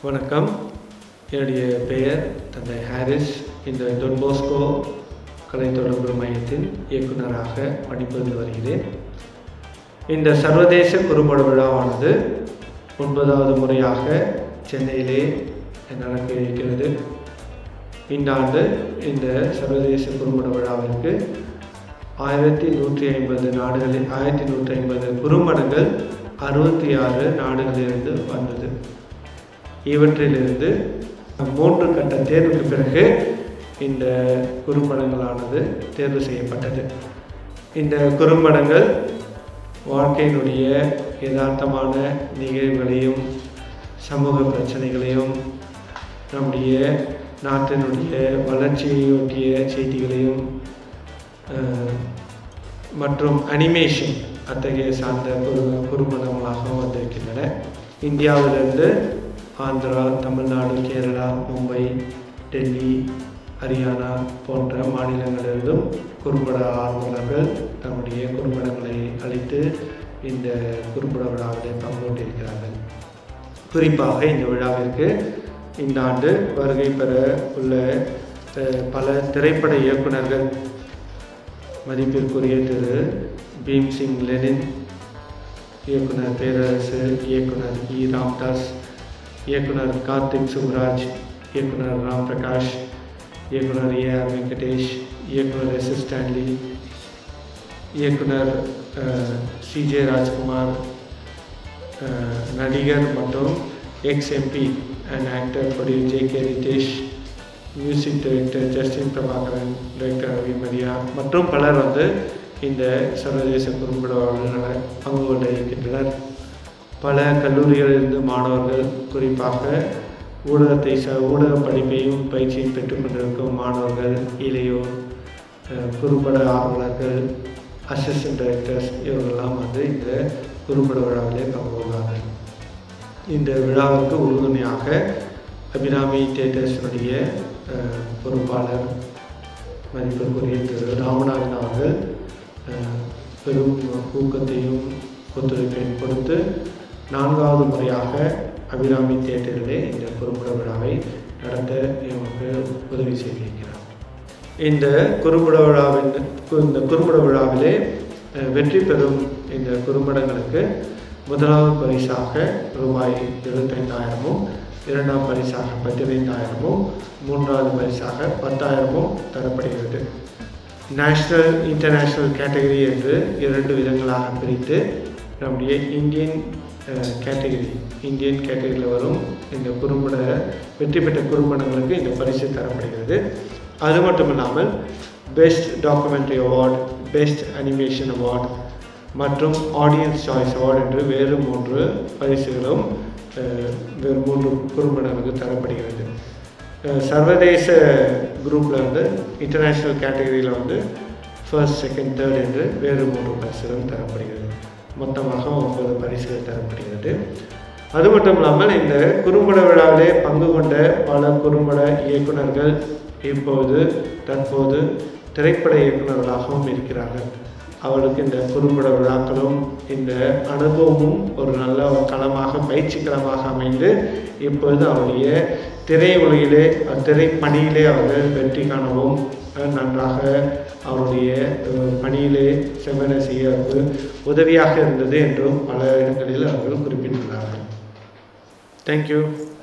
வணக்கம் என்னுடைய பெயர் தந்தை ஹாரிஸ் இந்த டொன்போஸ்கோ கலை தொடர்பு மையத்தின் இயக்குனராக பணிபுரிந்து வருகிறேன் இந்த சர்வதேச குறும்பட விழாவானது ஒன்பதாவது முறையாக சென்னையிலே நடக்க இருக்கிறது இந்த ஆண்டு இந்த சர்வதேச குறும்பட விழாவிற்கு ஆயிரத்தி நூற்றி ஐம்பது நாடுகளில் ஆயிரத்தி நூற்றி ஐம்பது குறும்படங்கள் அறுபத்தி ஆறு நாடுகளிலிருந்து வந்தது இவற்றிலிருந்து மூன்று கட்ட தேர்வுக்கு பிறகு இந்த குறும்படங்களானது தேர்வு செய்யப்பட்டது இந்த குறும்படங்கள் வாழ்க்கையினுடைய யதார்த்தமான நிகழ்வுகளையும் சமூக பிரச்சனைகளையும் நம்முடைய நாட்டினுடைய வளர்ச்சியொட்டிய செய்திகளையும் அஹ், மற்றும் அனிமேஷன் அத்தகைய சார்ந்த குறு குறும்படங்களாகவும் வந்திருக்கின்றன இந்தியாவிலிருந்து ஆந்திரா தமிழ்நாடு கேரளா மும்பை டெல்லி ஹரியானா போன்ற மாநிலங்களிலிருந்தும் குறும்பட ஆர்வலர்கள் தம்முடைய குறும்படங்களை அளித்து இந்த குறும்பட விழாவிலே பங்கு கொண்டிருக்கிறார்கள் குறிப்பாக இந்த விழாவிற்கு இந்த ஆண்டு வருகை பெற உள்ள அஹ், பல திரைப்பட இயக்குனர்கள் மதிப்பிற்குரிய திரு பீம்சிங் லெனின் இயக்குனர் பேரரசு இயக்குனர் இ ராம்தாஸ் இயக்குனர் கார்த்திக் சுப்ராஜ் இயக்குனர் ராம் பிரகாஷ் இயக்குனர் ஏ ஆர் வெங்கடேஷ் இயக்குனர் எஸ் எஸ் ஸ்டான்லி இயக்குனர் சி ஜே ராஜ்குமார் அஹ், நடிகர் மற்றும் ex MP and actor producer J K Ritesh music director Justin Prabhakaran director Ravi Maria மற்றும் பலர் வந்து இந்த சர்வதேச குறும்பட விழாவில் பங்கு கொள்ள இருக்கின்றனர் பல கல்லூரிகளிலிருந்து மாணவர்கள் குறிப்பாக ஊடகத்தை ச ஊடக படிப்பையும் பயிற்சியும் பெற்றுக்கொண்டிருக்கும் மாணவர்கள் இளையோர் அஹ், குறும்பட ஆர்வலர்கள் அசிஸ்டன்ட் டைரக்டர்ஸ் இவர்களெல்லாம் வந்து இந்த குறும்பட விழாவிலே பங்கு கொள்வார்கள் இந்த விழாவிற்கு உறுதுணையாக அபிராமி தேட்டர்ஸினுடைய அஹ், பொறுப்பாளர் மதிப்பிற்குரிய திரு ராமநாதன் அவர்கள் அஹ், பெரும் ஊக்கத்தையும் ஒத்துழைப்பையும் கொடுத்து நான்காவது முறையாக அபிராமி தியேட்டரிலே இந்த குறும்பட விழாவை நடத்த எமக்கு உதவி செய்திருக்கிறார் இந்த குறும்பட விழாவின் இந்த குறும்பட விழாவிலே அஹ், வெற்றி பெறும் இந்த குறும்படங்களுக்கு முதலாவது பரிசாக ரூபாய் எழுபத்தைந்தாயிரமும் இரண்டாம் பரிசாக பதினைந்தாயிரமும் மூன்றாவது பரிசாக பத்தாயிரமும் தரப்படுகிறது நேஷ்னல் இன்டர்நேஷ்னல் கேட்டகரி என்று இரண்டு விதங்களாக பிரித்து நம்முடைய இந்தியன் கேட்டகரி இந்தியன் கேட்டகரியில் வரும் இந்த குறும்பட வெற்றி பெற்ற குறும்படங்களுக்கு இந்த பரிசு தரப்படுகிறது அது மட்டும் இல்லாமல் best documentary award best animation award மற்றும் ஆடியன்ஸ் சாய்ஸ் அவார்டு என்று வேறு மூன்று பரிசுகளும் அஹ், வேறு மூன்று குறும்படங்களுக்கு தரப்படுகிறது அஹ், சர்வதேச குரூப்பில் வந்து இன்டர்நேஷ்னல் கேட்டகரியில் வந்து ஃபர்ஸ்ட் செகண்ட் தேர்ட் என்று வேறு மூன்று பரிசுகளும் தரப்படுகிறது மொத்தமாக ஒன்பது பரிசுகள் தரப்படுகிறது அது மட்டும் இல்லாமல் இந்த குறும்பட விழாவிலே பங்கு கொண்ட பல குறும்பட இயக்குனர்கள் இப்போது தற்போது திரைப்பட இயக்குனர்களாகவும் இருக்கிறார்கள் அவளுக்கு இந்த குறும்பட விழாக்களும் இந்த அனுபவமும் ஒரு நல்ல ஒரு களமாக பயிற்சி களமாக அமைந்து இப்பொழுது அவருடைய திரை உலகிலே அஹ், திரைப்பணியிலே அவர்கள் வெற்றி காணவும் அஹ், நன்றாக அவருடைய அஹ், பணியிலே செவ்வன செய்ய அவருக்கு உதவியாக இருந்தது என்றும் பல இடங்களில் அவர்கள் குறிப்பிட்டுள்ளார்கள் தேங்க்யூ